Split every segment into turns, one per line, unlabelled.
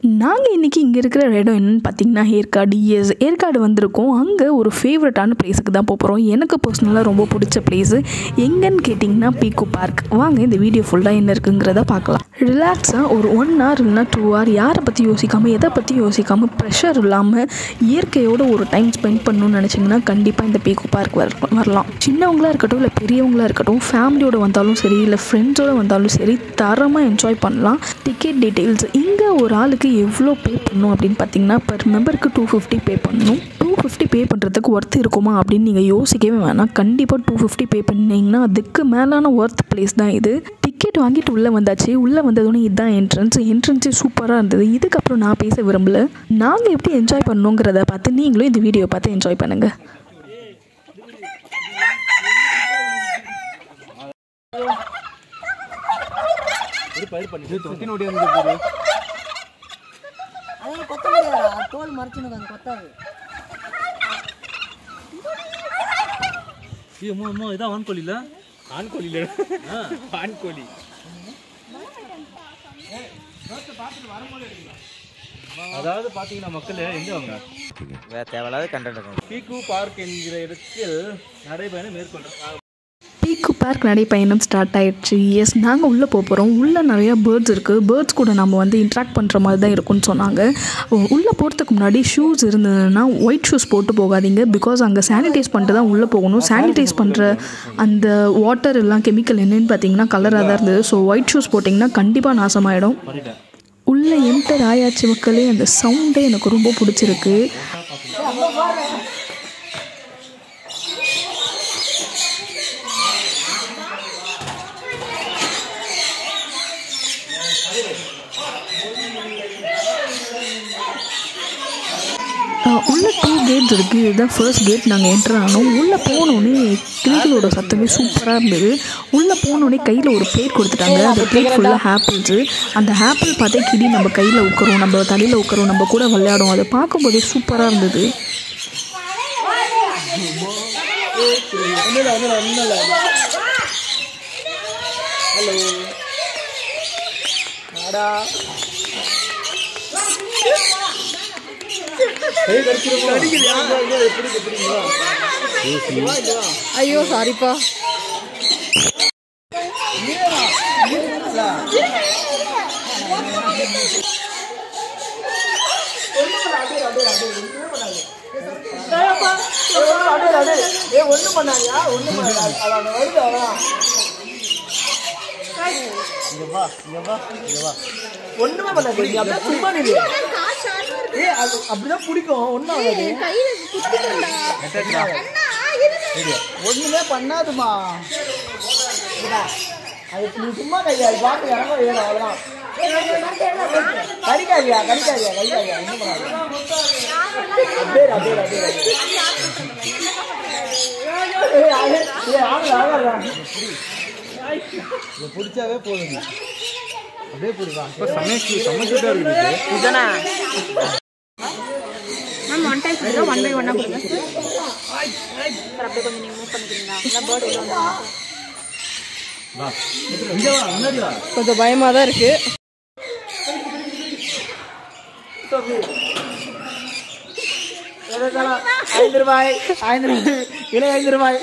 நாங்கள் இன்றைக்கி இங்கே இருக்கிற இடம் என்னென்னு பார்த்தீங்கன்னா ஏற்காடு எஸ் ஏற்காடு வந்திருக்கோம் அங்கே ஒரு ஃபேவரட்டான பிளேஸுக்கு தான் போக போகிறோம் எனக்கு பர்சனலாக ரொம்ப பிடிச்ச பிளேஸு எங்கன்னு கேட்டிங்கன்னா பீக்கு பார்க் வாங்க இந்த வீடியோ ஃபுல்லாக என்ன இருக்குங்கிறத பார்க்கலாம் ரிலாக்ஸாக ஒரு ஒன் ஹவர் இல்லைனா டூ ஹவர் யாரை பற்றி யோசிக்காமல் எதை பற்றி யோசிக்காமல் ப்ரெஷர் இல்லாமல் இயற்கையோட ஒரு டைம் ஸ்பெண்ட் பண்ணணும்னு நினச்சிங்கன்னா கண்டிப்பாக இந்த பீக்கு பார்க் வர வரலாம் சின்னவங்களா இருக்கட்டும் இல்லை பெரியவங்களா இருக்கட்டும் ஃபேமிலியோட வந்தாலும் சரி இல்லை ஃப்ரெண்ட்ஸோட வந்தாலும் சரி தரமாக என்ஜாய் பண்ணலாம் டிக்கெட் டீட்டெயில்ஸ் இங்கே ஒரு ஆளுக்கு எவ்வளோ பே பண்ணணும் அப்படின்னு பார்த்தீங்கன்னா பர் மெம்பருக்கு டூ ஃபிஃப்டி பே பண்ணணும் டூ ஃபிஃப்டி பே பண்ணுறதுக்கு ஒர்த் இருக்குமா அப்படின்னு நீங்கள் யோசிக்கவே வேணாம் கண்டிப்பாக டூ ஃபிஃப்டி பே பண்ணீங்கன்னா அதுக்கு மேலான ஒர்த் பிளேஸ் தான் இது டிக்கெட் வாங்கிட்டு உள்ளே வந்தாச்சு உள்ளே வந்ததோடனே இதுதான் என்ட்ரன்ஸ் என்ட்ரன்ஸே சூப்பராக இருந்தது இதுக்கப்புறம் நான் பேச விரும்பல நாங்கள் எப்படி என்ஜாய் பண்ணணுங்கிறத பார்த்து நீங்களும் இந்த வீடியோ பார்த்து என்ஜாய் பண்ணுங்கள்
அதெல்லாம் கொத்த முடியாதா தோல் மறைச்சுனுக்கு அந்த கொத்தாது
அம்மா அம்மா இதான் வான்கோழி இல்ல ஆண்கோழி இல்ல ஆண்கோழி அதாவது பாத்தீங்கன்னா மக்கள் எங்க வாங்க
வேற தேவையில்லாத கண்டென்ட் இருக்கும்
பீக்கு பார்க் என்கிற இடத்தில் நடைபயணம் மேற்கொள்றோம்
பீக்கு பார்க் நடைப்பயணம் ஸ்டார்ட் ஆயிடுச்சு எஸ் நாங்கள் உள்ளே போக போகிறோம் உள்ளே நிறையா பேர்ட்ஸ் இருக்குது பேர்ட்ஸ் கூட நம்ம வந்து இன்ட்ராக்ட் பண்ணுற மாதிரி தான் இருக்கும்னு சொன்னாங்க உள்ளே போகிறதுக்கு முன்னாடி ஷூஸ் இருந்ததுன்னா ஒயிட் ஷூஸ் போட்டு போகாதீங்க பிகாஸ் அங்கே சானிடைஸ் பண்ணிட்டு தான் உள்ளே போகணும் சானிடைஸ் பண்ணுற அந்த வாட்டர் எல்லாம் கெமிக்கல் என்னன்னு பார்த்தீங்கன்னா கலராக தான் இருந்தது ஸோ ஒயிட் ஷூஸ் போட்டிங்கன்னா கண்டிப்பாக நாசமாயிடும் உள்ளே என்டர் ஆயாச்சு மக்களே அந்த சவுண்டே எனக்கு ரொம்ப பிடிச்சிருக்கு அஹ் உள்ள டூ கேட்ஸ் இருக்குது இதுதான் ஃபர்ஸ்ட் கேட் நாங்கள் என்டர் ஆனோம் உள்ளே போனோடனே கிளிகளோட சத்தமே சூப்பராக இருந்தது உள்ளே போனோடனே கையில் ஒரு பிளேட் கொடுத்துட்டாங்க அந்த பிளேட் ஃபுல்லாக ஆப்பிள்ஸு அந்த ஆப்பிள் பார்த்தே கிளி நம்ம கையில் உட்காரும் நம்ம தலையில் உட்காரும் நம்ம கூட விளையாடும் அதை பார்க்கும்போதே சூப்பராக இருந்தது
ஐயோ சாரிப்பா
ஒண்ணுமே பண்ணாது நீ அப்படியே சும்மா நில்லு ஏய் அது அப்படிதான் பிடிக்கும் ஒண்ணும் ஆகாது ஒண்ணுமே பண்ணாதுமா இதா, அது நீ சும்மா கையா அது பாட்டு இறங்க ஏறும் அவ்வளவுதான் கடிக்காதியா கடிக்காதியா கடிக்காதியா ஒண்ணும் பண்ணாது அப்படியே இரு, அப்படியே இரு, அப்படியே இரு. ஏய், அது- ஏய், ஆகல, ஆகல. இதை பிடிச்சாவே போதும் அப்படியே பிடிவா
மேம் ஒன் டைம் கொடுங்க ஒன் பை ஒன்னாக கொடுங்க சார் அப்படியே கொஞ்சம் நீங்கள் மூவ் பண்ணிக்கிறீங்களா இல்லை பேர்டு உள்ள வந்துருங்க சார்
கொஞ்சம் பயமா தான் இருக்கு
ஐந்து ரூபாய் ஐந்து ரூபாய் கிலோ ஐந்து ரூபாய்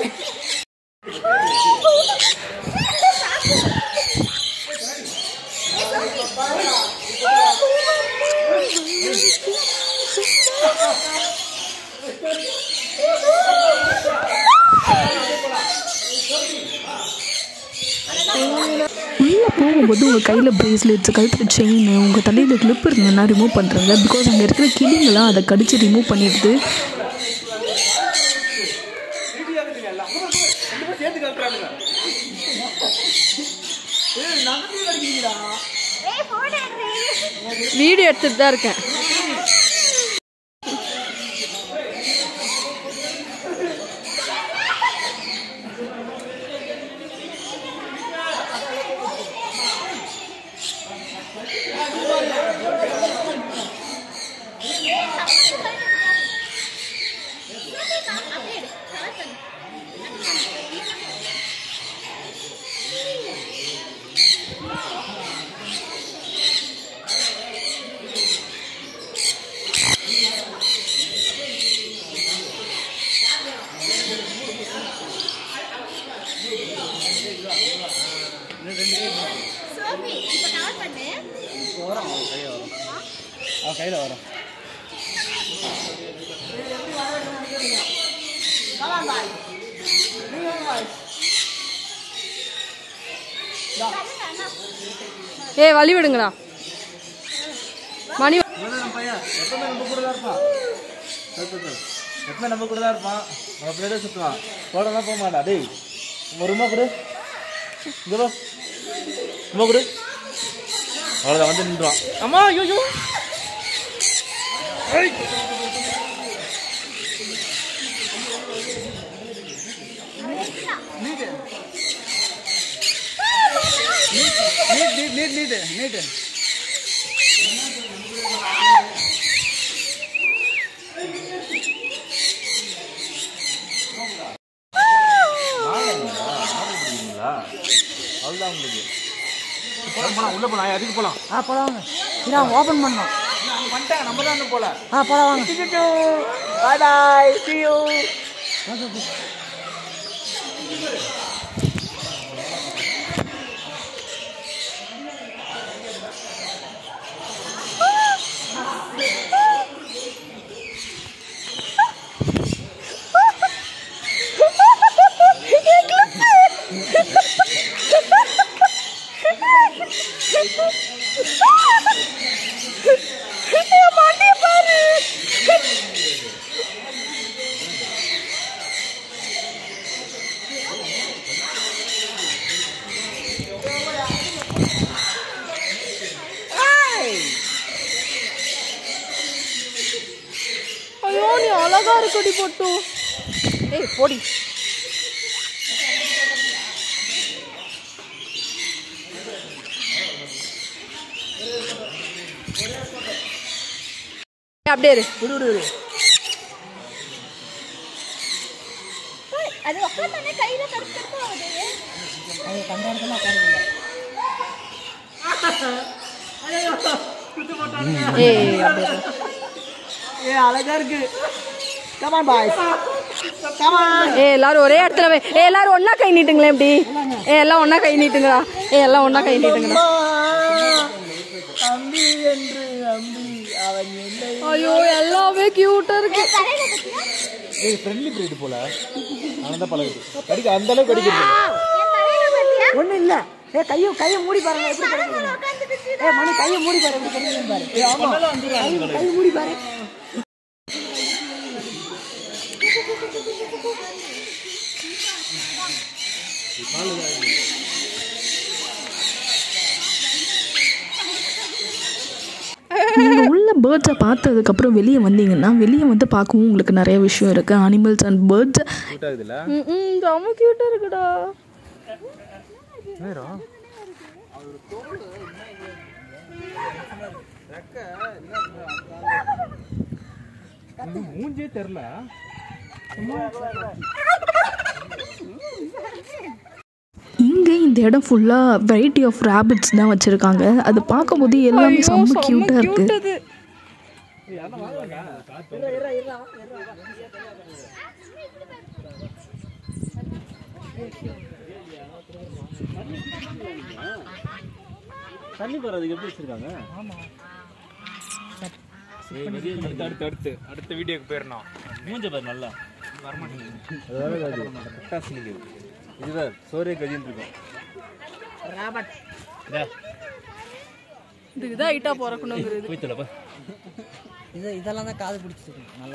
உள்ளே போகும்போது உங்கள் கையில் பிரேஸ்லெட்ஸ் கழுத்தில் செயின் உங்கள் தலையில் கிளிப் இருந்ததுன்னா ரிமூவ் பண்ணுறங்க பிகாஸ் அங்கே இருக்கிற கிளிங்கெல்லாம் அதை கடிச்சு ரிமூவ் பண்ணிடுது
வீடியோ எடுத்துட்டு தான் இருக்கேன்
அவன் கையில் வரும்
ஏய் வழி விடுங்கடா மணி
நம்ம பையன் எப்பவுமே நம்ம கூட தான் இருப்பான் எப்பவுமே நம்ம கூட தான் இருப்பான் நம்ம பிள்ளைய சுற்றுவான் போடலாம் போக மாட்டா டேய் ஒரு ரூபா கொடு இங்கே போ ரூபா கொடு அவ்வளோதான் வந்து நின்றுவான் அம்மா ஐயோ
NEET NEET NEET NEET NEET
அவ்வளோதான் உங்களுக்கு போலாம் உள்ள போலாம் அதுக்கு போலாம்
ஆ போலாம் வாங்க இதான் ஓப்பன் பண்ணோம்
வந்துட்டாங்க நம்ம தான் இன்னும் போல
ஆ போலாம் வாங்க
பாய் பாய் see you
ஐயோ நீ அழகா இருக்கடி போட்டு ஏய் போடி ஏய், அப்படியே இரு
விடு விடு விடு
அது உட்காந்தானே கையில கருப்பு கருப்பு ஆகுது
அது கண்ட இடத்துல உட்காருங்க
ஏய் அப்படியே இரு.
ஏ அழகா இருக்கு கமான் பாய்ஸ் கமான்
ஏய் எல்லாரும் ஒரே இடத்துல வை ஏய் எல்லாரும் ஒண்ணா கை நீட்டுங்களேன் எப்படி ஏய் எல்லாம் ஒண்ணா கை நீட்டுங்கடா ஏய் எல்லாம் ஒண்ணா கை நீட்டுங்கடா
அம்பி என்று அம்பி அவன் என்னை
ஐயோ எல்லாமே கியூட்டா இருக்கு
தலையில பத்தியா
ஏய் ஃப்ரெண்ட்லி பிரீடு போல அவன் தான் பழகுது கடிக்க அந்த அளவுக்கு கடிக்கிறது
என் தலையில பத்தியா
ஒண்ணும் இல்ல ஏ கையை கையை மூடி பாருங்க எப்படி கிடைக்குது
உட்காந்துட்டு
ஏ மணி கையை மூடி பாரு எப்படி கிடைக்குதுன்னு பாரு கை மூடி பாரு
நீங்கள் உள்ள பேர்ட்ஸை பார்த்ததுக்கப்புறம் வெளியே வந்தீங்கன்னா வெளியே வந்து பார்க்கவும் உங்களுக்கு நிறைய விஷயம் இருக்குது அனிமல்ஸ் அண்ட் பேர்ட்ஸ்
கூட் ஆகுதுல்ல
ம் ரொம்ப கியூட்டா இருக்குடா
மூஞ்சே தெரில
இங்கே இந்த இடம் ஃபுல்லாக வெரைட்டி ஆஃப் ரேபிட்ஸ் தான் வச்சுருக்காங்க அது பார்க்கும்போது எல்லாமே செம்ம க்யூட்டாக இருக்குது
அது
தண்ணி போகிறதுக்கு எப்படி வச்சிருக்காங்க அடுத்து அடுத்து அடுத்து அடுத்த வீடியோக்கு போயிடணும் மூஞ்ச பாரு நல்லா வரமாட்டேங்குது இதுதான் சோரே கதின்னு இருக்கும் இதா,
இதுக்கு தான் ஹைட்டா பிறக்கணுங்கிறது
போய் தொலைப்பா
இது இதெல்லாம் தான் காது பிடிச்சிருக்கு நல்லா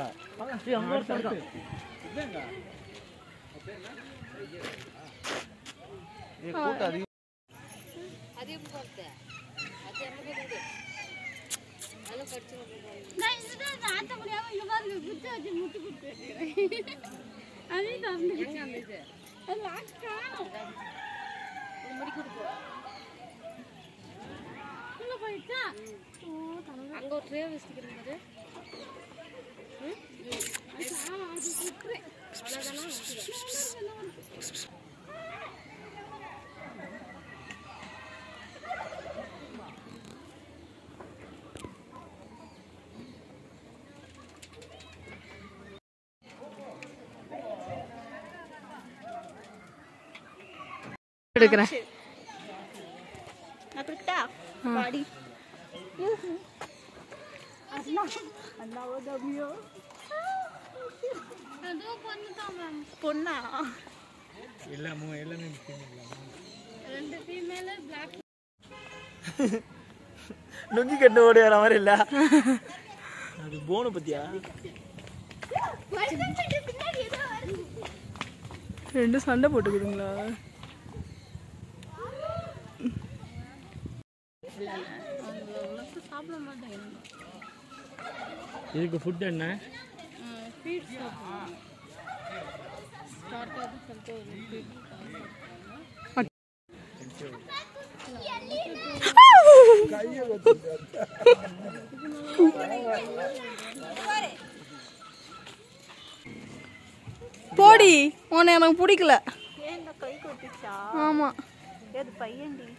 நான் இதுதான் நாட்ட முடியாம இங்க பாருங்க குச்சி வச்சு முட்டி கொடுத்து அதையும் தந்து அது லாஸ்ட் காணும் உள்ள போயிட்டா ஓ அங்க ஒரு ட்ரே வச்சுக்கிறது ஆமா அது சுற்றுறேன்
எடுக்கிறேன்
நான் கொடுத்தா பாடி அதுவும் பொண்ணுதான் மேம்
பொண்ணா
ரெண்டு ஃபீமேலு பிளாக்
லுங்கி கட்டு ஓடி வர மாதிரி இல்ல அது போனு பத்தியா
பின்னாடி ஏதோ வருது
ரெண்டு சண்டை போட்டுக்குதுங்களா
சாப்பிட மாட்டேன்
இதுக்கு ஃபுட் என்ன
ஃபீட் சாப்பிடுவோம் ஸ்டார்ட் ஆகுது சொல்லிட்டு ஒரு ஃபீட்
போடி உன்னை எனக்கு பிடிக்கல
ஏங்க கை கொட்டிச்சா
ஆமா
ஏது பையன்டி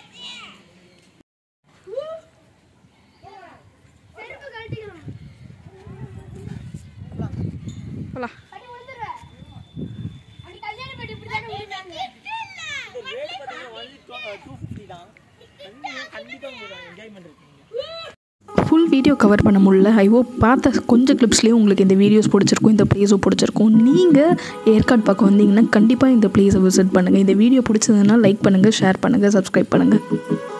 செருப்பு கழட்டிக்கலாம்
போலாம்
அடி விழுந்துருவேன் அடி கல்யாண பெட்டி இப்படி தானே விழுந்தாங்க
டூ ஃபிஃப்டி தான் கண்டிப்பாக உங்களுக்கு என்ஜாய்மெண்ட் இருக்குங்க
ஃபுல் வீடியோ கவர் பண்ண முடியல ஐயோ பார்த்த கொஞ்சம் கிளிப்ஸ்லேயே உங்களுக்கு இந்த வீடியோஸ் பிடிச்சிருக்கும் இந்த பிளேஸும் பிடிச்சிருக்கும் நீங்கள் ஏற்காடு பக்கம் வந்தீங்கன்னா கண்டிப்பாக இந்த பிளேஸை விசிட் பண்ணுங்கள் இந்த வீடியோ பிடிச்சதுன்னா லைக் பண்ணுங்கள் ஷேர் பண்ணுங்கள் சப்ஸ்கிரைப் பண்ணுங்கள்